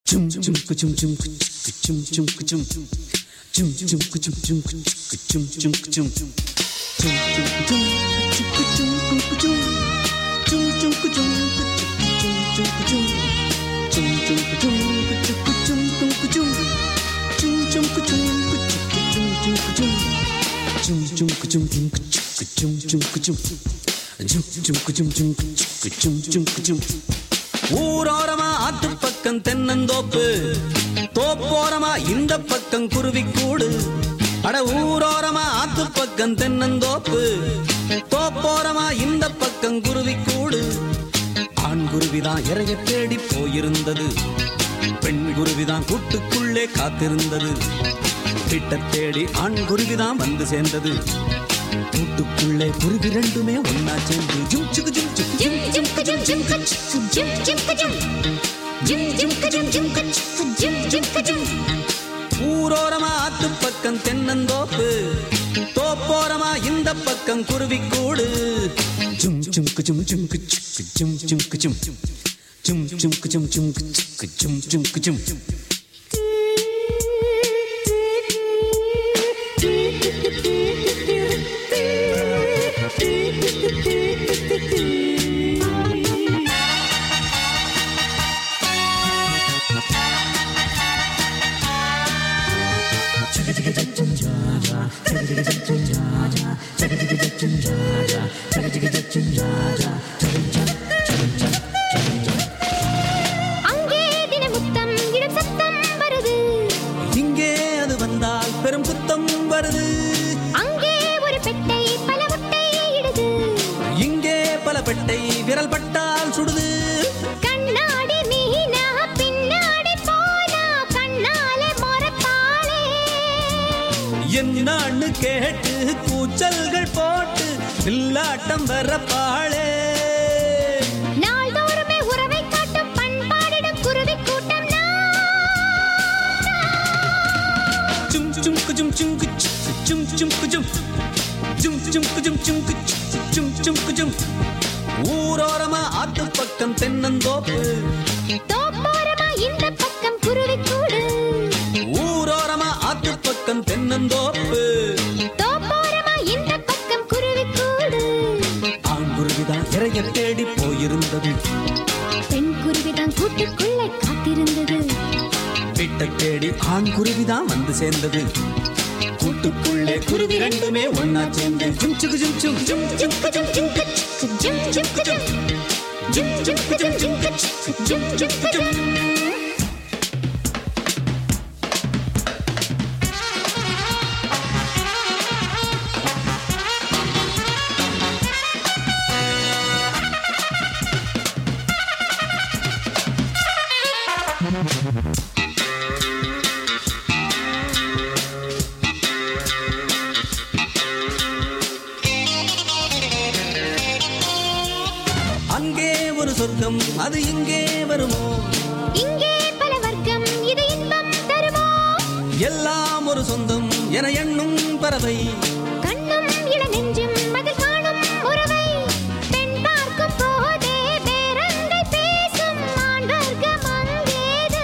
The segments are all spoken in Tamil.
Chum chum ka chum chum ka chum chum ka chum chum chum ka chum chum ka chum chum ka chum chum chum ka chum ka chum ka chum chum chum ka chum ka chum ka chum chum chum ka chum ka chum ka chum chum chum ka chum ka chum chum ka chum chum chum ka chum chum ka chum chum ka chum chum chum ka chum chum ka chum chum ka chum ஊரோரமா ஆத்து பக்கம் தென்னந்தோப்பு தோப்போரமா இந்த பக்கம் குருவி கூடு அட ஊரோரமா ஆத்து பக்கம் தென்னந்தோப்பு தோப்போரமா இந்த பக்கம் குருவி கூடு ஆண் குருவிதான் இறைய தேடி போயிருந்தது பெண் குருவிதான் கூட்டுக்குள்ளே காத்திருந்தது கிட்ட தேடி ஆண் குருவிதான் வந்து சேர்ந்தது கூட்டுக்குள்ளே குருவி ரெண்டுமே ஒன்னா சேர்ந்து ஜும் சுகு ஜும் சுகு Jim jim ka jim jim ka jim jim ka jim jim jim ka jim jim ka jim jim ka jim ஊரோரமா ஆத்து பக்கம் தென்னந்தோப்பு தோப்போரமா இந்த பக்கம் குருவி கூடு ஜும் ஜும் ஜும் ஜும் ஜும் ஜும் ஜும் ஜும் ஜும் ஜும் ஜும் ஜும் ஜும் ஜும் ஜும் அங்கே தினமுத்தம் இடம் சத்தம் வருது இங்கே அது வந்தால் பெரும் குத்தம் வருது அங்கே ஒரு பெட்டை பல முட்டை இடுது இங்கே பல பெட்டை விரல் பட்டால் சுடுது கண்ணாடி மீனா பின்னாடி போனா கண்ணாலே மொரப்பாளே என்னான்னு கேட்டு கூச்சல்கள் போட்டு வில்லாட்டம் வரப்பாளே நாள்தோறுமே உறவை காட்டும் பண்பாடிடும் குருவி கூட்டம் Chum chum ka chum chum ka chum chum ka chum chum chum ka chum chum ka chum chum ka chum ஊரோரமா ஆத்து பக்கம் தென்னந்தோப்பு தோப்போரமா இந்த பக்கம் குருவி கூடு ஊரோரமா ஆத்து பக்கம் தென்னந்தோப்பு தோப்போரமா இந்த பக்கம் குருவி கூடு ஆங்குருவிதான் இறைய தேடி போயிருந்தது பெண் குருவிதான் கூட்டுக்குள்ளே காத்திருந்தது வீட்டை தேடி ஆண் குருவிதான் வந்து சேர்ந்தது கூட்டுக்குள்ளே குருவி ரெண்டுமே ஒன்னா சேர்ந்து ஜும் சுகு ஜும் சும் ஜும் ஜும் கு ஜும் ஜும் கு ஜிம் ஜிம் ஜிம் ஜிம் ஜிம் ஜிம் ஜிம் ஜிம் ஜிம் ஜிம் அங்கே ஒரு சொர்க்கம் அது இங்கே வருமோ இங்கே பல வர்க்கம் இது இன்பம் தருமோ எல்லாம் ஒரு சொந்தம் என எண்ணும் பறவை கண்ணும் இள நெஞ்சும் அதில் காணும் உறவை பெண் பார்க்கும் போதே பேரங்கை பேசும் ஆண் வர்க்கம் அங்கேது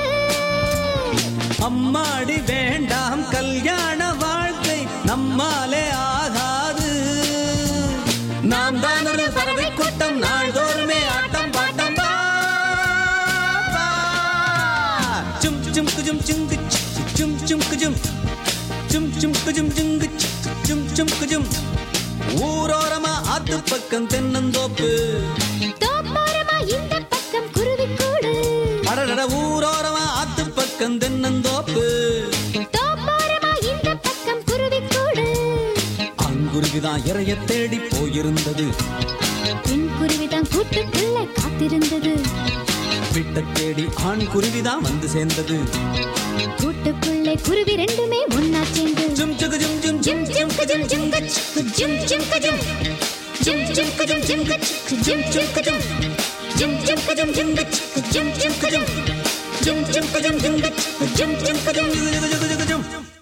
அம்மாடி வேண்டாம் கல்யாண வாழ்க்கை நம்மாலே ஆகாது நாம் தான் ஒரு பறவை கூட்டம் நாள்தோறுமே ஆட்டம் பாட்டம் பா, பா. சும் சும் குஜும் சுங்கு சும் சும் குஜும் சும் சும் குஜும் சுங்கு சும் சும் குஜும் ஊரோரமா ஆத்து பக்கம் தென்னந்தோப்பு தோப்போரமா இந்த பக்கம் குருவி கூடு அடடட ஊரோரமா ஆத்து பக்கம் தென்னந்தோப்பு தோப்போரமா இந்த பக்கம் குருவி கூடு அங்குருவிதான் இறைய தேடி போயிருந்தது பெண் குருவிதான் கூட்டுக்குள்ளே காத்திருந்தது விட்ட தேடி ஆண் குருவிதான் வந்து சேர்ந்தது கூட்டுக்குள்ளே குருவி ரெண்டுமே ஒன்னா சேர்ந்து ஜும் சுகு ஜும் ஜும் ஜிம் ஜிம் கஜம் ஜிம் கச் ஜிம் ஜிம் கஜம் ஜிம் ஜிம் கஜம் ஜிம் கச் ஜிம் ஜிம் கஜம் ஜிம் ஜிம் கஜம் ஜிம் கச் ஜிம் ஜிம் கஜம் ஜிம் ஜிம் கஜம் ஜிம் கச் ஜிம் ஜிம் கஜம் ஜும் ஜும் ஜும் ஜும்